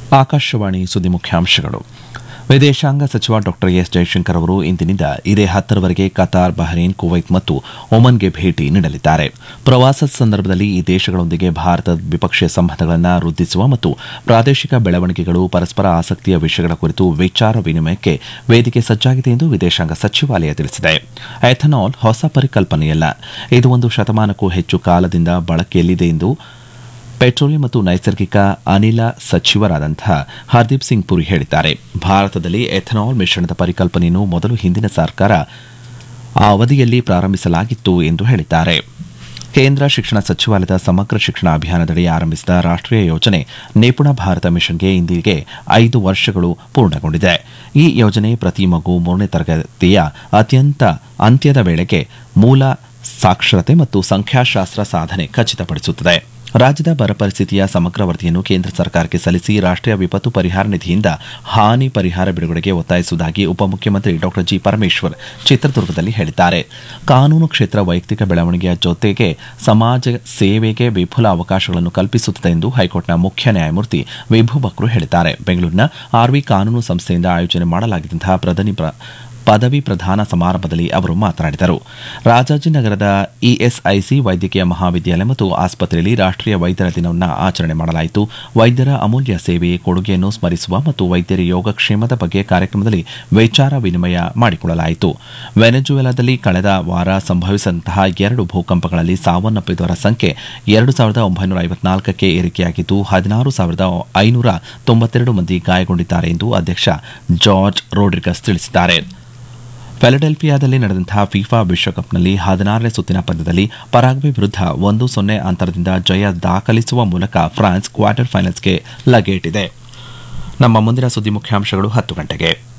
ಆಕಾಶವಾಣಿ ಸುದ್ದಿ ಮುಖ್ಯಾಂಶಗಳು ವಿದೇಶಾಂಗ ಸಚಿವ ಡಾ ಎಸ್ ಜೈಶಂಕರ್ ಅವರು ಇಂದಿನಿಂದ ಇದೇ ಹತ್ತರವರೆಗೆ ಕತಾರ್ ಬಹರೇನ್ ಕುವೈತ್ ಮತ್ತು ಒಮನ್ಗೆ ಭೇಟಿ ನೀಡಲಿದ್ದಾರೆ ಪ್ರವಾಸದ ಸಂದರ್ಭದಲ್ಲಿ ಈ ದೇಶಗಳೊಂದಿಗೆ ಭಾರತದ ದ್ವಿಪಕ್ಷೀಯ ಸಂಬಂಧಗಳನ್ನು ವೃದ್ಧಿಸುವ ಮತ್ತು ಪ್ರಾದೇಶಿಕ ಬೆಳವಣಿಗೆಗಳು ಪರಸ್ಪರ ಆಸಕ್ತಿಯ ವಿಷಯಗಳ ಕುರಿತು ವಿಚಾರ ವಿನಿಮಯಕ್ಕೆ ವೇದಿಕೆ ಸಜ್ಜಾಗಿದೆ ಎಂದು ವಿದೇಶಾಂಗ ಸಚಿವಾಲಯ ತಿಳಿಸಿದೆ ಎಥನಾಲ್ ಹೊಸ ಪರಿಕಲ್ಪನೆಯಲ್ಲ ಇದು ಒಂದು ಶತಮಾನಕ್ಕೂ ಹೆಚ್ಚು ಕಾಲದಿಂದ ಬಳಕೆಯಲ್ಲಿದೆ ಎಂದು ಪೆಟ್ರೋಲಿಯಂ ಮತ್ತು ನೈಸರ್ಗಿಕ ಅನಿಲ ಸಚಿವರಾದಂತಹ ಹರ್ದೀಪ್ ಸಿಂಗ್ ಪುರಿ ಹೇಳಿದ್ದಾರೆ ಭಾರತದಲ್ಲಿ ಎಥನಾಲ್ ಮಿಶ್ರಣದ ಪರಿಕಲ್ಪನೆಯನ್ನು ಮೊದಲು ಹಿಂದಿನ ಸರ್ಕಾರ ಆ ಅವಧಿಯಲ್ಲಿ ಪ್ರಾರಂಭಿಸಲಾಗಿತ್ತು ಎಂದು ಹೇಳಿದ್ದಾರೆ ಕೇಂದ್ರ ಶಿಕ್ಷಣ ಸಚಿವಾಲಯದ ಸಮಗ್ರ ಶಿಕ್ಷಣ ಅಭಿಯಾನದಡಿ ಆರಂಭಿಸಿದ ರಾಷ್ಟೀಯ ಯೋಜನೆ ನಿಪುಣ ಭಾರತ ಮಿಷನ್ಗೆ ಇಂದಿಗೆ ಐದು ವರ್ಷಗಳು ಪೂರ್ಣಗೊಂಡಿದೆ ಈ ಯೋಜನೆ ಪ್ರತಿ ಮಗು ಮೂರನೇ ತರಗತಿಯ ಅತ್ಯಂತ ಅಂತ್ಯದ ವೇಳೆಗೆ ಮೂಲ ಸಾಕ್ಷರತೆ ಮತ್ತು ಸಂಖ್ಯಾಶಾಸ್ತ್ರ ಸಾಧನೆ ಖಚಿತಪಡಿಸುತ್ತದೆ ರಾಜ್ಯದ ಬರ ಪರಿಸ್ಥಿತಿಯ ಸಮಗ್ರ ವರದಿಯನ್ನು ಕೇಂದ್ರ ಸರ್ಕಾರಕ್ಕೆ ಸಲ್ಲಿಸಿ ರಾಷ್ಟೀಯ ವಿಪತ್ತು ಪರಿಹಾರ ನಿಧಿಯಿಂದ ಹಾನಿ ಪರಿಹಾರ ಬಿಡುಗಡೆಗೆ ಒತ್ತಾಯಿಸುವುದಾಗಿ ಉಪಮುಖ್ಯಮಂತ್ರಿ ಡಾ ಜಿ ಪರಮೇಶ್ವರ್ ಚಿತ್ರದುರ್ಗದಲ್ಲಿ ಹೇಳಿದ್ದಾರೆ ಕಾನೂನು ಕ್ಷೇತ್ರ ವೈಯಕ್ತಿಕ ಬೆಳವಣಿಗೆಯ ಜೊತೆಗೆ ಸಮಾಜ ಸೇವೆಗೆ ವಿಪುಲ ಅವಕಾಶಗಳನ್ನು ಕಲ್ಪಿಸುತ್ತದೆ ಎಂದು ಹೈಕೋರ್ಟ್ನ ಮುಖ್ಯ ನ್ಯಾಯಮೂರ್ತಿ ವಿಭು ಬಕ್ರು ಹೇಳಿದ್ದಾರೆ ಬೆಂಗಳೂರಿನ ಆರ್ವಿ ಕಾನೂನು ಸಂಸ್ಥೆಯಿಂದ ಆಯೋಜನೆ ಮಾಡಲಾಗಿದ್ದಂತಹ ಪ್ರಧಾನಿ ಪದವಿ ಪ್ರದಾನ ಸಮಾರಂಭದಲ್ಲಿ ಅವರು ಮಾತನಾಡಿದರು ರಾಜಾಜಿನಗರದ ಇಎಸ್ಐಸಿ ವೈದ್ಯಕೀಯ ಮಹಾವಿದ್ಯಾಲಯ ಮತ್ತು ಆಸ್ಪತ್ರೆಯಲ್ಲಿ ರಾಷ್ಟೀಯ ವೈದ್ಯರ ದಿನವನ್ನು ಆಚರಣೆ ಮಾಡಲಾಯಿತು ವೈದ್ಯರ ಅಮೂಲ್ಯ ಸೇವೆ ಕೊಡುಗೆಯನ್ನು ಸ್ಮರಿಸುವ ಮತ್ತು ವೈದ್ಯರ ಯೋಗಕ್ಷೇಮದ ಬಗ್ಗೆ ಕಾರ್ಯಕ್ರಮದಲ್ಲಿ ವಿಚಾರ ವಿನಿಮಯ ಮಾಡಿಕೊಳ್ಳಲಾಯಿತು ವೆನೆಜುವೆಲಾದಲ್ಲಿ ಕಳೆದ ವಾರ ಸಂಭವಿಸಿದಂತಹ ಎರಡು ಭೂಕಂಪಗಳಲ್ಲಿ ಸಾವನ್ನಪ್ಪಿದವರ ಸಂಖ್ಯೆ ಎರಡು ಸಾವಿರದ ಒಂಬೈನೂರ ಐವತ್ನಾಲ್ಕಕ್ಕೆ ಏರಿಕೆಯಾಗಿದ್ದು ಹದಿನಾರು ಸಾವಿರದ ಐನೂರ ತೊಂಬತ್ತೆರಡು ಮಂದಿ ಗಾಯಗೊಂಡಿದ್ದಾರೆ ಎಂದು ಅಧ್ಯಕ್ಷ ಜಾರ್ಜ್ ರೋಡ್ರಿಗಸ್ ತಿಳಿಸಿದ್ದಾರೆ ಫಿಲಡೆಲ್ಫಿಯಾದಲ್ಲಿ ನಡೆದಂತಹ ಫಿಫಾ ವಿಶ್ವಕಪ್ನಲ್ಲಿ ಹದಿನಾರನೇ ಸುತ್ತಿನ ಪಂದ್ಯದಲ್ಲಿ ಪರಾಗ್ವೆ ವಿರುದ್ಧ ಒಂದು ಸೊನ್ನೆ ಅಂತರದಿಂದ ಜಯ ದಾಖಲಿಸುವ ಮೂಲಕ ಫ್ರಾನ್ಸ್ ಕ್ವಾರ್ಟರ್ ಫೈನಲ್ಸ್ಗೆ ಲಗೇಟಿದೆ ನಮ್ಮ ಮುಂದಿನ ಸುದ್ದಿ ಮುಖ್ಯಾಂಶಗಳು ಹತ್ತು ಗಂಟೆಗೆ